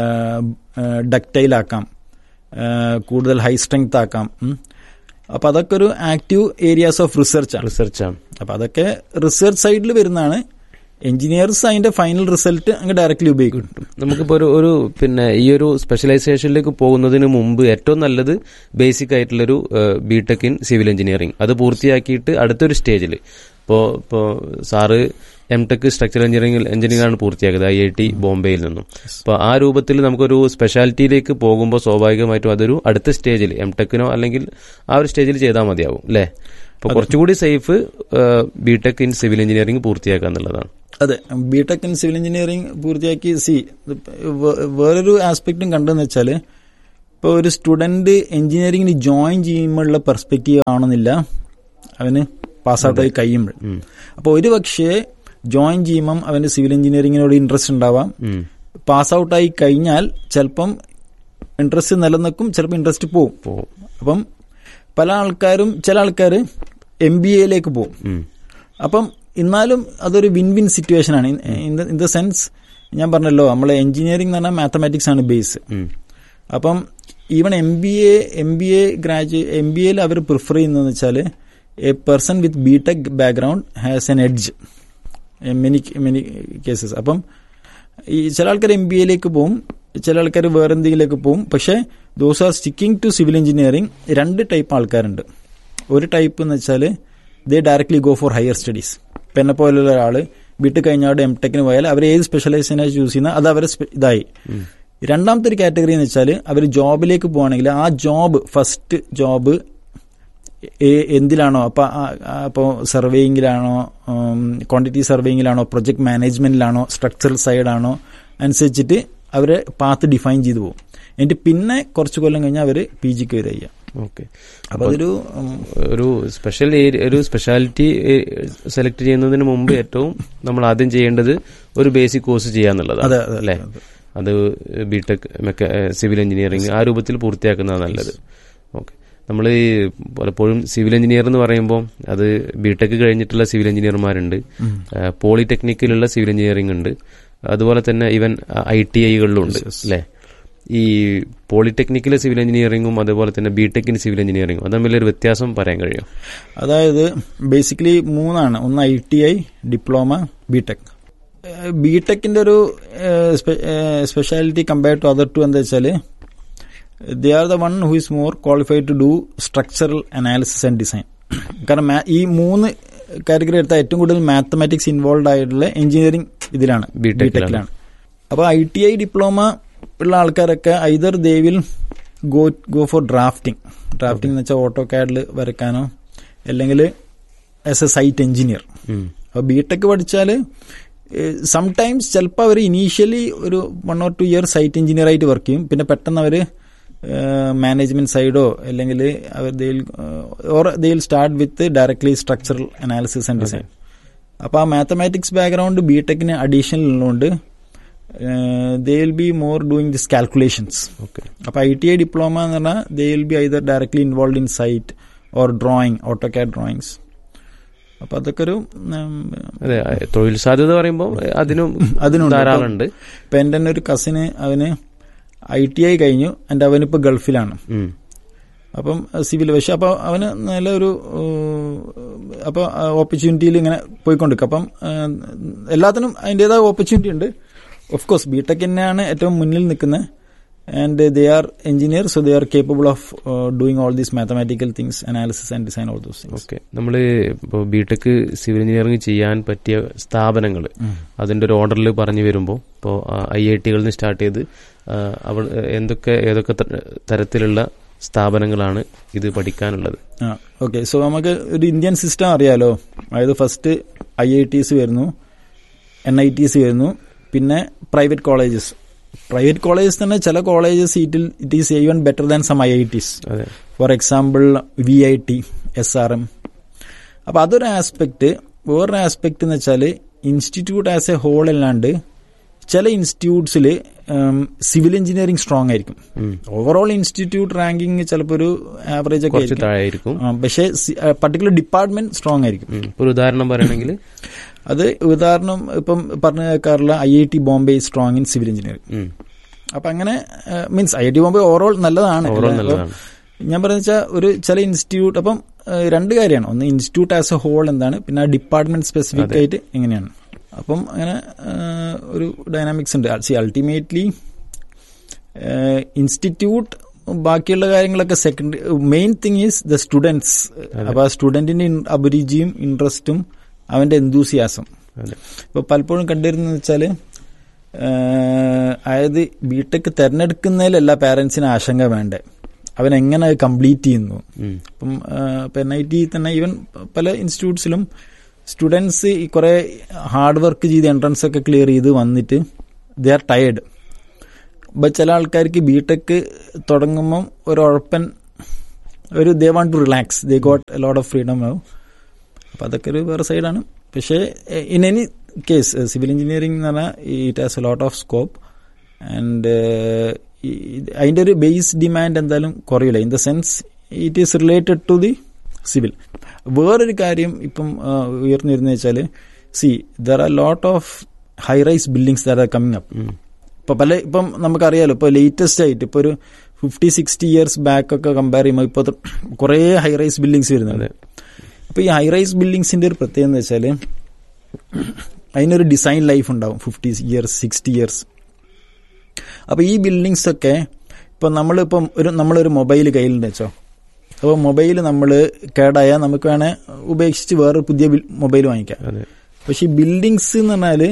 ഡക്റ്റൈൽ ആക്കാം ആ, കൂടുതൽ ഹൈ സ്ട്രെങ്ത് ആക്കാം ഉം. അപ്പൊ അതൊക്കെ ഒരു ആക്റ്റീവ് ഏരിയാസ് ഓഫ് റിസർച്ച് ആണ് റിസർച്ചാണ് അപ്പൊ അതൊക്കെ റിസർച്ച് സൈഡിൽ വരുന്നതാണ് എഞ്ചിനീയേഴ്സ് അതിന്റെ ഫൈനൽ റിസൾട്ട് അങ്ങ് ഡയറക്റ്റ്ലി ഉപയോഗിക്കും നമുക്കിപ്പോൾ ഒരു ഒരു പിന്നെ ഈ ഒരു സ്പെഷ്യലൈസേഷനിലേക്ക് പോകുന്നതിന് മുമ്പ് ഏറ്റവും നല്ലത് ബേസിക് ആയിട്ടുള്ളൊരു ബിടെക് ഇൻ സിവിൽ എഞ്ചിനീയറിംഗ് അത് പൂർത്തിയാക്കിയിട്ട് അടുത്തൊരു സ്റ്റേജിൽ ഇപ്പോൾ ഇപ്പോൾ sir M tech structural engineering engineering ആണ് പൂർത്തിയാക്കിയത് ഐ ഐ ടി ബോംബെയിൽ നിന്നും അപ്പോൾ ആ രൂപത്തിൽ നമുക്കൊരു സ്പെഷ്യാലിറ്റിയിലേക്ക് പോകുമ്പോൾ സ്വാഭാവികമായിട്ടും അതൊരു അടുത്ത സ്റ്റേജിൽ എം ടെക്കിനോ അല്ലെങ്കിൽ ആ ഒരു സ്റ്റേജിൽ ചെയ്താൽ മതിയാവും അല്ലേ അപ്പോൾ കുറച്ചുകൂടി safe B Tech in civil engineering പൂർത്തിയാക്കുക എന്നുള്ളതാണ് അതെ ബിടെക് ഇൻ സിവിൽ എഞ്ചിനീയറിംഗ് പൂർത്തിയാക്കി സി വേറൊരു ആസ്പെക്റ്റും കണ്ടെന്ന് വെച്ചാൽ ഇപ്പോൾ ഒരു സ്റ്റുഡന്റ് എഞ്ചിനീയറിംഗിന് ജോയിൻ ചെയ്യുമ്പോഴുള്ള പെർസ്പെക്റ്റീവ് ആണെന്നില്ല അവന് പാസ്ഔട്ടായി കഴിയുമ്പോൾ അപ്പോൾ ഒരു പക്ഷേ ജോയിൻ ചെയ്യുമ്പം അവന് സിവിൽ എഞ്ചിനീയറിംഗിനോട് ഇൻട്രസ്റ്റ് ഉണ്ടാവാം ഉം. പാസ് ഔട്ടായി കഴിഞ്ഞാൽ ചിലപ്പം ഇൻട്രസ്റ്റ് നിലനിൽക്കും ചിലപ്പോൾ ഇൻട്രസ്റ്റ് പോവും പോവും. അപ്പം പല ആൾക്കാരും ചില ആൾക്കാർ എം ബി എയിലേക്ക് പോകും ഉം. അപ്പം എന്നാലും അതൊരു വിൻ വിൻ സിറ്റുവേഷൻ ആണ് ഇൻ ദ സെൻസ് ഞാൻ പറഞ്ഞല്ലോ നമ്മളെ എഞ്ചിനീയറിംഗ് എന്ന് പറഞ്ഞാൽ മാത്തമാറ്റിക്സ് ആണ് ബേസ് ഉം. അപ്പം even M B A M B A graduate M B എയിൽ അവർ പ്രിഫർ ചെയ്യുന്നതെന്ന് വെച്ചാൽ a person with B tech background has an edge many many cases അപ്പം ഈ ചില ആൾക്കാർ എം ബി എയിലേക്ക് പോകും ചില ആൾക്കാർ വേറെ എന്തെങ്കിലുമൊക്കെ പോകും പക്ഷേ those are sticking to civil engineering രണ്ട് ടൈപ്പ് ആൾക്കാരുണ്ട് ഒരു ടൈപ്പ് എന്ന് വെച്ചാൽ they directly go for higher studies ഇപ്പം എന്നെ പോലുള്ള ഒരാൾ വീട്ടിൽ കഴിഞ്ഞാൽ എം ടെക്കിന് പോയാൽ അവർ ഏത് സ്പെഷ്യലൈസേഷനാണ് ചൂസ് ചെയ്യുന്നത് അത് അവരെ സ്പെ- ഇതായി രണ്ടാമത്തെ ഒരു കാറ്റഗറി എന്ന് വെച്ചാൽ അവർ ജോബിലേക്ക് പോവാണെങ്കിൽ ആ ജോബ് ഫസ്റ്റ് ജോബ് എന്തിലാണോ അപ്പൊ അപ്പോൾ സർവേയിങ്ങിലാണോ ക്വാണ്ടിറ്റി സർവേയിങ്ങിലാണോ പ്രൊജക്ട് മാനേജ്മെന്റിലാണോ സ്ട്രക്ചറൽ സൈഡാണോ അനുസരിച്ചിട്ട് അവരെ പാത്ത് ഡിഫൈൻ ചെയ്തു പോകും എന്നിട്ട് പിന്നെ കുറച്ച് കൊല്ലം കഴിഞ്ഞാൽ അവർ പി ജിക്ക് വരിക ചെയ്യുക ഓക്കെ അപ്പൊ അതൊരു ഉം, ഒരു സ്പെഷ്യൽ ഏരിയ ഒരു സ്പെഷ്യാലിറ്റി സെലക്ട് ചെയ്യുന്നതിന് മുമ്പ് ഏറ്റവും നമ്മൾ ആദ്യം ചെയ്യേണ്ടത് ഒരു ബേസിക് കോഴ്സ് ചെയ്യാന്നുള്ളതാണ് അതെ, അതെ, അല്ലേ അത് ബിടെക് സിവിൽ എഞ്ചിനീയറിംഗ് ആ രൂപത്തിൽ പൂർത്തിയാക്കുന്നതാണ് നല്ലത് ഓക്കെ നമ്മൾ ഈ പലപ്പോഴും സിവിൽ എഞ്ചിനീയർ എന്ന് പറയുമ്പോൾ അത് ബിടെക് കഴിഞ്ഞിട്ടുള്ള സിവിൽ എഞ്ചിനീയർമാരുണ്ട് പോളിടെക്നിക്കിലുള്ള സിവിൽ എഞ്ചിനീയറിംഗ് ഉണ്ട് അതുപോലെ തന്നെ ഈവൻ ഐ ടി ഐകളിലുണ്ട് അല്ലേ ഈ പോളിടെക്നിക്കിലെ സിവിൽ എഞ്ചിനീയറിംഗും അതുപോലെ തന്നെ ബിടെക്കിന് സിവിൽ എഞ്ചിനീയറിംഗും അത് തമ്മിലൊരു വ്യത്യാസം പറയാൻ കഴിയും അതായത് ബേസിക്കലി മൂന്നാണ് ഒന്ന് I T I diploma B Tech ബിടെക്കിന്റെ ഒരു speciality compare to other two എന്താ വെച്ചാൽ they are the one who is more qualified to do structural analysis and design കാരണം ma- ഈ മൂന്ന് കാറ്റഗറി എടുത്താൽ ഏറ്റവും കൂടുതൽ മാത്തമാറ്റിക്സ് ഇൻവോൾവ് ആയിട്ടുള്ള എഞ്ചിനീയറിംഗ് ഇതിലാണ് B.Tech ലാണ്. ബിടെക്കിലാണ് അപ്പോൾ ഐ ടി ഐ ഡിപ്ലോമ ഉള്ള ആൾക്കാരൊക്കെ either they will go go for drafting drafting എന്ന് വെച്ചാൽ ഓട്ടോ കാഡിൽ വരയ്ക്കാനോ അല്ലെങ്കിൽ ആസ് എ സൈറ്റ് എഞ്ചിനീയർ ഉം. അപ്പോൾ ബി ടെക് പഠിച്ചാൽ സംടൈംസ് ചിലപ്പോൾ അവർ ഇനീഷ്യലി ഒരു one or two year site engineer ആയിട്ട് വർക്ക് ചെയ്യും പിന്നെ പെട്ടെന്ന് അവർ മാനേജ്മെന്റ് സൈഡോ അല്ലെങ്കിൽ അവർ or they start with directly structural analysis and design അപ്പോൾ ആ മാത്തമാറ്റിക്സ് ബാക്ക്ഗ്രൗണ്ട് ബി ടെക്കിന് അഡീഷണൽ ഉള്ളതുകൊണ്ട് they will be more doing this calculations okay അപ്പോൾ ഐ ടി ഐ ഡിപ്ലോമ എന്ന് പറഞ്ഞാൽ they will be either directly involve in site or drawing auto CAD drawings അപ്പോൾ അതൊക്കെ ഒരു ഉം, അതെ തൊഴിൽ സാധ്യത പറയുമ്പോൾ അതിനും അതിനുണ്ട്. ധാരാളം ഉണ്ട് ഇപ്പം എൻ്റെ തന്നെ ഒരു കസിന് അവന് ഐ ടി ഐ കഴിഞ്ഞു എൻ്റെ അവനിപ്പോൾ ഗൾഫിലാണ് ഉം. അപ്പം സിവിൽ പക്ഷെ അപ്പോൾ അവന് നല്ലൊരു അപ്പോൾ ഓപ്പർച്യൂണിറ്റിയിൽ ഇങ്ങനെ പോയിക്കൊണ്ടിരിക്കും അപ്പം ആ, എല്ലാത്തിനും അതിൻ്റെതായ ഓപ്പർച്യൂണിറ്റി ഉണ്ട് ഓഫ് കോഴ്സ് ബിടെക് തന്നെയാണ് ഏറ്റവും മുന്നിൽ നിൽക്കുന്നത് and they are engineer so they are capable of doing all these mathematical things analysis and design all those things okay നമ്മൾ ഇപ്പോൾ ബിടെക് സിവിൽ എഞ്ചിനീയറിംഗ് ചെയ്യാൻ പറ്റിയ സ്ഥാപനങ്ങൾ അതിന്റെ ഒരു ഓർഡറിൽ പറഞ്ഞു വരുമ്പോൾ ഇപ്പോൾ ഐ ഐ ടികളിൽ നിന്ന് സ്റ്റാർട്ട് ചെയ്ത് ആ, അവ എന്തൊക്കെ ഏതൊക്കെ ത- തരത്തിലുള്ള സ്ഥാപനങ്ങളാണ് ഇത് പഠിക്കാനുള്ളത് ആ ഓക്കെ സോ നമുക്ക് ഒരു ഇന്ത്യൻ സിസ്റ്റം അറിയാലോ അതായത് ഫസ്റ്റ് ഐ ഐ ടീസ് വരുന്നു എൻ ഐ ടീസ് വരുന്നു പിന്നെ പ്രൈവറ്റ് കോളേജസ് പ്രൈവറ്റ് കോളേജസ് തന്നെ ചില കോളേജസ് സീറ്റിൽ it is even better than some I I Ts അതെ for example V I T S R M അപ്പോൾ അതൊരു ആസ്പെക്ട് വേറൊരു ആസ്പെക്ട് എന്ന് വെച്ചാൽ ഇൻസ്റ്റിറ്റ്യൂട്ട് ആസ് എ ഹോൾ അല്ലാണ്ട് ചില ഇൻസ്റ്റിറ്റ്യൂട്ട്സിൽ സിവിൽ എഞ്ചിനീയറിംഗ് സ്ട്രോങ് ആയിരിക്കും ഉം. ഓവറോൾ ഇൻസ്റ്റിറ്റ്യൂട്ട് റാങ്കിങ് ചിലപ്പോൾ ഒരു ആവറേജ് ഒക്കെ കുറച്ച് ആയിരിക്കും താഴെയായിരിക്കും ആ, പക്ഷേ പർട്ടിക്കുലർ ഡിപ്പാർട്ട്മെന്റ് സ്ട്രോങ് ആയിരിക്കും ഉം. ഇപ്പൊ ഒരു ഉദാഹരണം പറയുകയാണെങ്കിൽ അത് ഉദാഹരണം ഇപ്പം പറഞ്ഞു കേൾക്കാറുള്ള I I T Bombay strong in civil engineering ഉം. അപ്പൊ അങ്ങനെ means I I T Bombay overall നല്ലതാണ് Overall അല്ലേ? നല്ലതാണ്. അപ്പം ഞാൻ പറഞ്ഞ വെച്ചാൽ ഒരു ചില ഇൻസ്റ്റിറ്റ്യൂട്ട് അപ്പം ഏഹ്, രണ്ട് കാര്യമാണ് ഒന്ന് ഇൻസ്റ്റിറ്റ്യൂട്ട് ആസ് എ ഹോൾ എന്താണ് പിന്നെ ഡിപ്പാർട്ട്മെന്റ് സ്പെസിഫിക് ആയിട്ട് എങ്ങനെയാണ് അപ്പം അങ്ങനെ ഏഹ്, ഒരു ഡൈനാമിക്സ് ഉണ്ട് സി അൾട്ടിമേറ്റ്ലി ഇൻസ്റ്റിറ്റ്യൂട്ട് ബാക്കിയുള്ള കാര്യങ്ങളൊക്കെ second main thing is the students അപ്പൊ ആ സ്റ്റുഡന്റിന്റെ അഭിരുചിയും ഇൻട്രസ്റ്റും അവന്റെ എന്തൂസിയാസം അതെ ഇപ്പൊ പലപ്പോഴും കണ്ടിരുന്നത് വെച്ചാല് ഏഹ്, അതായത് ബിടെക് തെരഞ്ഞെടുക്കുന്നതിലല്ല പാരന്റ്സിന് ആശങ്ക വേണ്ടേ അവൻ എങ്ങനെ കംപ്ലീറ്റ് ചെയ്യുന്നു ഉം. അപ്പം ഏഹ്, ഇപ്പൊ എൻ ഐ ടി തന്നെ ഈവൻ പല ഇൻസ്റ്റിറ്റ്യൂട്ട്സിലും സ്റ്റുഡൻസ് ഈ കുറെ ഹാർഡ് വർക്ക് ചെയ്ത് എൻട്രൻസ് ഒക്കെ ക്ലിയർ ചെയ്ത് വന്നിട്ട് ദേ ആർ ടയേർഡ് അപ്പൊ ചില ആൾക്കാർക്ക് ബിടെക് തുടങ്ങുമ്പം ഒരു ഉഴപ്പൻ ഒരു they want to relax they got a lot of freedom ആവും അപ്പൊ അതൊക്കെ ഒരു വേറെ സൈഡാണ് പക്ഷേ in any case civil engineering എന്ന് പറഞ്ഞാൽ it has a lot of scope and അതിന്റെ ഒരു ബേസ് ഡിമാൻഡ് എന്തായാലും കുറയില്ല in the sense it is related to the civil വേറൊരു കാര്യം ഇപ്പം ആ, ഉയർന്നു വരുന്നത് വെച്ചാൽ see there are lot of high rise buildings there are coming up ഉം. ഇപ്പൊ പല ഇപ്പം നമുക്കറിയാലോ ഇപ്പൊ ലേറ്റസ്റ്റ് ആയിട്ട് ഇപ്പൊ ഒരു ഫിഫ്റ്റി സിക്സ്റ്റി ഇയേഴ്സ് ബാക്ക് ഒക്കെ കമ്പയർ ചെയ്യുമ്പോൾ ഇപ്പൊ കുറെ ഹൈ റൈസ് ബിൽഡിങ്സ് വരുന്നുണ്ട് അതെ. അപ്പൊ ഈ ഹൈ റൈസ് ബിൽഡിങ്സിന്റെ ഒരു പ്രത്യേകത എന്ന് വെച്ചാല് അതിനൊരു ഡിസൈൻ ലൈഫ് ഉണ്ടാവും ഫിഫ്റ്റി ഇയേഴ്സ് സിക്സ്റ്റി ഇയേഴ്സ് അപ്പൊ ഈ ബിൽഡിങ്സ് ഒക്കെ ഇപ്പൊ നമ്മളിപ്പം ഒരു നമ്മളൊരു മൊബൈൽ കയ്യിലുണ്ട് വെച്ചോ അപ്പോൾ മൊബൈൽ നമ്മൾ കേടായാൽ നമുക്ക് വേണേ ഉപേക്ഷിച്ച് വേറെ പുതിയ മൊബൈൽ വാങ്ങിക്കാം അതെ പക്ഷെ ഈ ബിൽഡിങ്സ് എന്ന് പറഞ്ഞാല്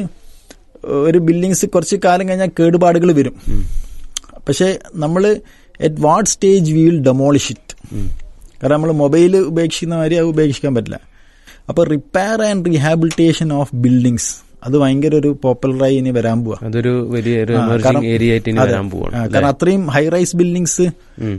ഒരു ബിൽഡിങ്സ് കുറച്ച് കാലം കഴിഞ്ഞാൽ കേടുപാടുകൾ വരും പക്ഷെ നമ്മൾ at what stage we will demolish it ഉം. കാരണം നമ്മൾ മൊബൈൽ ഉപേക്ഷിക്കുന്ന മാതിരി അത് ഉപേക്ഷിക്കാൻ പറ്റില്ല അപ്പൊ repair and rehabilitation of buildings അത് ഭയങ്കര ഒരു പോപ്പുലറായി ഇനി വരാൻ പോവാ അതൊരു വലിയ ഒരു ആ, കാരണം- എമർജിംഗ് ഏരിയ ആയിട്ട് ഇനി അതെ. വരാൻ പോവാണ് ആ, അല്ലേ? കാരണം അത്രയും ഹൈ റൈസ് ബിൽഡിങ്സ് ഉം.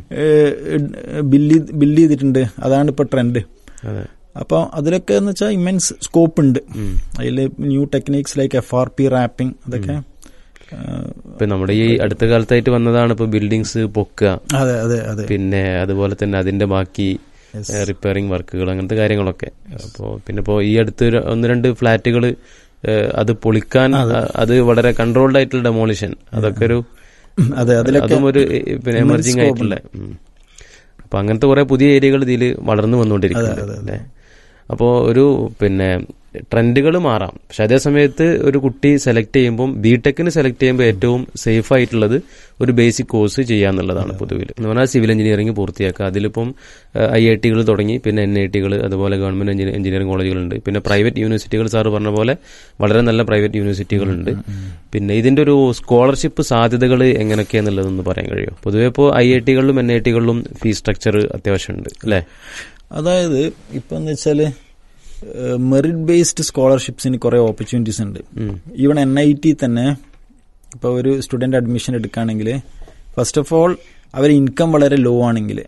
ബില്ല് ബില്ല് ചെയ്തിട്ടുണ്ട് അതാണ് ഇപ്പൊ ട്രെൻഡ് അതെ അപ്പൊ അതിലൊക്കെ എന്ന് വെച്ചാൽ ഇമ്മൻസ് സ്കോപ്പ് ഉണ്ട് ഉം. അതിൽ new techniques like F R P wrapping അതൊക്കെ ആ, ഇപ്പൊ നമ്മുടെ ഈ അടുത്ത കാലത്തായിട്ട് വന്നതാണ് ഇപ്പൊ ബിൽഡിങ്സ് പൊക്കുക അതെ അതെ അതെ പിന്നെ അതുപോലെ തന്നെ അതിന്റെ ബാക്കി റിപ്പയറിംഗ് വർക്കുകൾ അങ്ങനത്തെ കാര്യങ്ങളൊക്കെ അപ്പോൾ പിന്നെ ഇപ്പോൾ ഈ അടുത്ത് ഒരു- ഒന്ന് രണ്ട് ഫ്ലാറ്റുകൾ അത് പൊളിക്കാൻ അ- അത് വളരെ കൺട്രോൾഡ് ആയിട്ടുള്ള ഡെമോളിഷൻ അതൊക്കെ ഒരു അതെ അതിലൊക്കെ അതും ഒരു എ- പിന്നെ എമർജിംഗ് ആയിട്ടുള്ള ഉം. അപ്പൊ അങ്ങനത്തെ കുറെ പുതിയ ഏരിയകൾ ഇതിൽ വളർന്നു വന്നുകൊണ്ടിരിക്കുന്നുണ്ട് അല്ലേ അപ്പോൾ ഒരു പിന്നെ ട്രെൻഡുകൾ മാറാം പക്ഷെ അതേ സമയത്ത് ഒരു കുട്ടി സെലക്ട് ചെയ്യുമ്പോൾ ബി ടെക്കിന് സെലക്ട് ചെയ്യുമ്പോൾ ഏറ്റവും സേഫ് ആയിട്ടുള്ളത് ഒരു ബേസിക് കോഴ്സ് ചെയ്യാന്നുള്ളതാണ് പൊതുവിൽ എന്ന് പറഞ്ഞാൽ സിവിൽ എഞ്ചിനീയറിംഗ് പൂർത്തിയാക്കുക അതിലിപ്പം ഐ ഐ ടികൾ തുടങ്ങി പിന്നെ എൻ ഐ ടികൾ അതുപോലെ ഗവൺമെന്റ് എഞ്ചിനീയറിംഗ് കോളേജുകളുണ്ട് പിന്നെ പ്രൈവറ്റ് യൂണിവേഴ്സിറ്റികൾ സാറ് പറഞ്ഞ പോലെ വളരെ നല്ല പ്രൈവറ്റ് യൂണിവേഴ്സിറ്റികളുണ്ട് പിന്നെ ഇതിന്റെ ഒരു സ്കോളർഷിപ്പ് സാധ്യതകൾ എങ്ങനെയൊക്കെയാന്നുള്ളതൊന്ന് പറയാൻ കഴിയുമോ പൊതുവെ ഇപ്പോൾ ഐ ഐ ടികളിലും എൻ ഐ ടികളിലും ഫീസ് സ്ട്രക്ചർ അത്യാവശ്യമുണ്ട് അല്ലേ അതായത് ഇപ്പൊ എന്ന് വെച്ചാല് മെറിറ്റ് ബേസ്ഡ് സ്കോളർഷിപ്സിന് കുറെ ഓപ്പർച്യൂണിറ്റീസ് ഉണ്ട് ഈവൺ എൻ ഐ ടി തന്നെ ഇപ്പൊ ഒരു സ്റ്റുഡന്റ് അഡ്മിഷൻ എടുക്കുകയാണെങ്കിൽ ഫസ്റ്റ് ഓഫ് ഓൾ അവരെ ഇൻകം വളരെ ലോ ആണെങ്കിൽ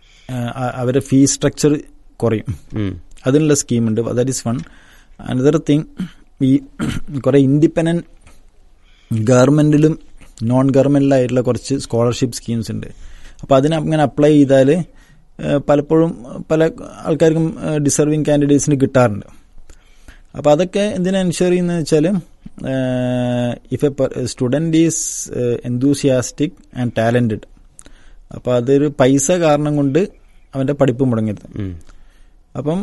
അവരെ ഫീസ് സ്ട്രക്ചർ കുറയും ഉം. അതിനുള്ള സ്കീമുണ്ട് that is one another thing ഈ കുറെ ഇൻഡിപെൻഡന്റ് ഗവൺമെന്റിലും നോൺ ഗവൺമെന്റിലായിട്ടുള്ള കുറച്ച് സ്കോളർഷിപ്പ് സ്കീംസ് ഉണ്ട് അപ്പോൾ അതിന് അങ്ങനെ അപ്ലൈ ചെയ്താൽ പലപ്പോഴും പല ആൾക്കാർക്കും ഡിസർവിങ് കാൻഡിഡേറ്റ്സിന് കിട്ടാറുണ്ട് അപ്പോൾ അതൊക്കെ എന്തിനാ എൻഷുർ ചെയ്യുന്നത് വെച്ചാൽ if a student is enthusiastic and talented അപ്പോൾ അതൊരു പൈസ കാരണം കൊണ്ട് അവന്റെ പഠിപ്പ് മുടങ്ങരുത് ഉം. അപ്പം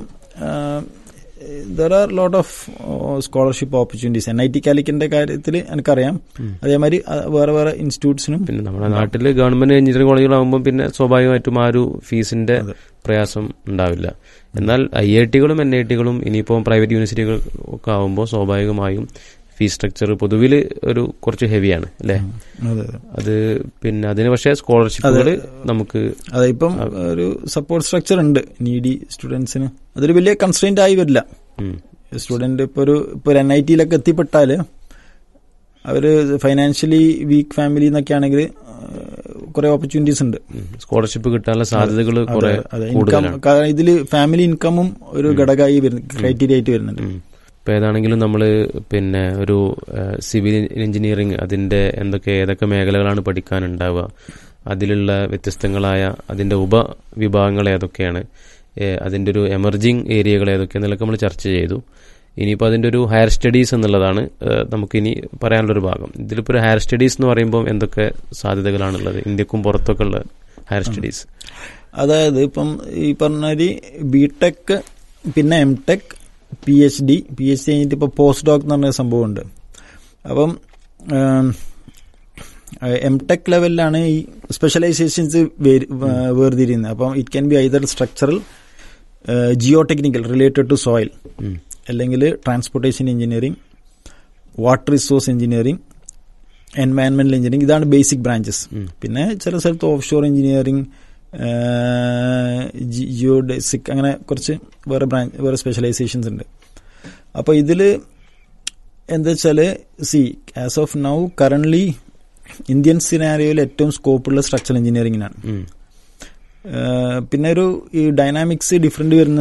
there are lot of scholarship opportunities N I T കാലിക്കറ്റിന്റെ കാര്യത്തിൽ എനിക്കറിയാം അതേമാതിരി ആ, വേറെ വേറെ ഇൻസ്റ്റിറ്റ്യൂട്ട്സിനും പിന്നെ നമ്മുടെ നാട്ടിൽ ഗവൺമെന്റ് എഞ്ചിനീയറിംഗ് കോളേജുകളാകുമ്പോൾ പിന്നെ സ്വാഭാവികമായിട്ടും ആ ഒരു ഫീസിന്റെ പ്രയാസം ഉണ്ടാവില്ല എന്നാൽ ഐ ഐ ടികളും എൻ ഐ ടികളും ഇനിയിപ്പോൾ പ്രൈവറ്റ് യൂണിവേഴ്സിറ്റികൾ ഒക്കെ ആകുമ്പോൾ സ്വാഭാവികമായും ഫീസ് സ്ട്രക്ചർ പൊതുവിൽ ഒരു കുറച്ച് ഹെവിയാണ് അല്ലേ അതെ അതെ അത് പിന്നെ അതിന് പക്ഷേ സ്കോളർഷിപ്പുകൾ നമുക്ക് അതെ ഇപ്പം ഒരു സപ്പോർട്ട് സ്ട്രക്ചർ ഉണ്ട് നീഡി സ്റ്റുഡൻസിന് അതൊരു വലിയ കൺസ്ട്രെയിന്റ് ആയി വരില്ല ഉം, സ്റ്റുഡന്റ് ഇപ്പൊ ഒരു ഇപ്പൊ ഒരു എൻ ഐ ടിയിലൊക്കെ എത്തിപ്പെട്ടാല് അവര് ഫൈനാൻഷ്യലി വീക്ക് ഫാമിലി എന്നൊക്കെ ആണെങ്കിൽ കുറെ ഓപ്പർച്യൂണിറ്റീസ് ഉണ്ട് ഉം, സ്കോളർഷിപ്പ് കിട്ടാനുള്ള സാധ്യതകൾ കുറെ അതെ ഇൻകം കൂടുതലാണ് ഇതില് ഫാമിലി ഇൻകമും ഒരു ഘടകമായി വരുന്നു ക്രൈറ്റീരിയ ആയിട്ട് വരുന്നുണ്ട് ഉം. ഇപ്പൊ ഏതാണെങ്കിലും നമ്മൾ പിന്നെ ഒരു ഏഹ്, സിവിൽ എഞ്ചിനീയറിംഗ് അതിന്റെ എന്തൊക്കെ ഏതൊക്കെ മേഖലകളാണ് പഠിക്കാനുണ്ടാവുക അതിലുള്ള വ്യത്യസ്തങ്ങളായ അതിന്റെ ഉപവിഭാഗങ്ങൾ ഏതൊക്കെയാണ് ഏഹ്, അതിന്റെ ഒരു എമർജിങ് ഏരിയകൾ ഏതൊക്കെയെന്നൊക്കെ നമ്മൾ ചർച്ച ചെയ്തു ഇനിയിപ്പോൾ അതിന്റെ ഒരു ഹയർ സ്റ്റഡീസ് എന്നുള്ളതാണ് ഏഹ്, നമുക്കിനി പറയാനുള്ളൊരു ഭാഗം ഇതിലിപ്പോൾ ഒരു ഹയർ സ്റ്റഡീസ് എന്ന് പറയുമ്പോൾ എന്തൊക്കെ സാധ്യതകളാണുള്ളത് ഇന്ത്യക്കും പുറത്തൊക്കെ ഉള്ള ഹയർ സ്റ്റഡീസ് അതായത് ഇപ്പം ഈ പറഞ്ഞ ബി ടെക് പിന്നെ M tech P H D P H D കഴിഞ്ഞിട്ട് ഇപ്പൊ പോസ്റ്റ് ഡോക് എന്ന് പറഞ്ഞ സംഭവമുണ്ട് അപ്പം എം ടെക് ലെവലിലാണ് ഈ സ്പെഷ്യലൈസേഷൻസ് വേർതിരിയുന്നത് അപ്പം it can be either structural geotechnical related to soil ഉം. അല്ലെങ്കിൽ transportation engineering water resource engineering എൻവയൺമെന്റൽ എഞ്ചിനീയറിംഗ് ഇതാണ് ബേസിക് ബ്രാഞ്ചസ് ഉം. പിന്നെ ചില സ്ഥലത്ത് offshore engineering geodesic അങ്ങനെ കുറച്ച് വേറെ ബ്രാഞ്ച് വേറെ സ്പെഷ്യലൈസേഷൻസ് ഉണ്ട് അപ്പോൾ ഇതിൽ എന്താ വെച്ചാൽ see as of now currently Indian സിനാരിയോയിൽ ഏറ്റവും സ്കോപ്പുള്ള സ്ട്രക്ചറൽ എഞ്ചിനീയറിംഗിനാണ് ഉം. പിന്നെ ഒരു ഈ ഡൈനാമിക്സ് ഡിഫറെന്റ് വരുന്ന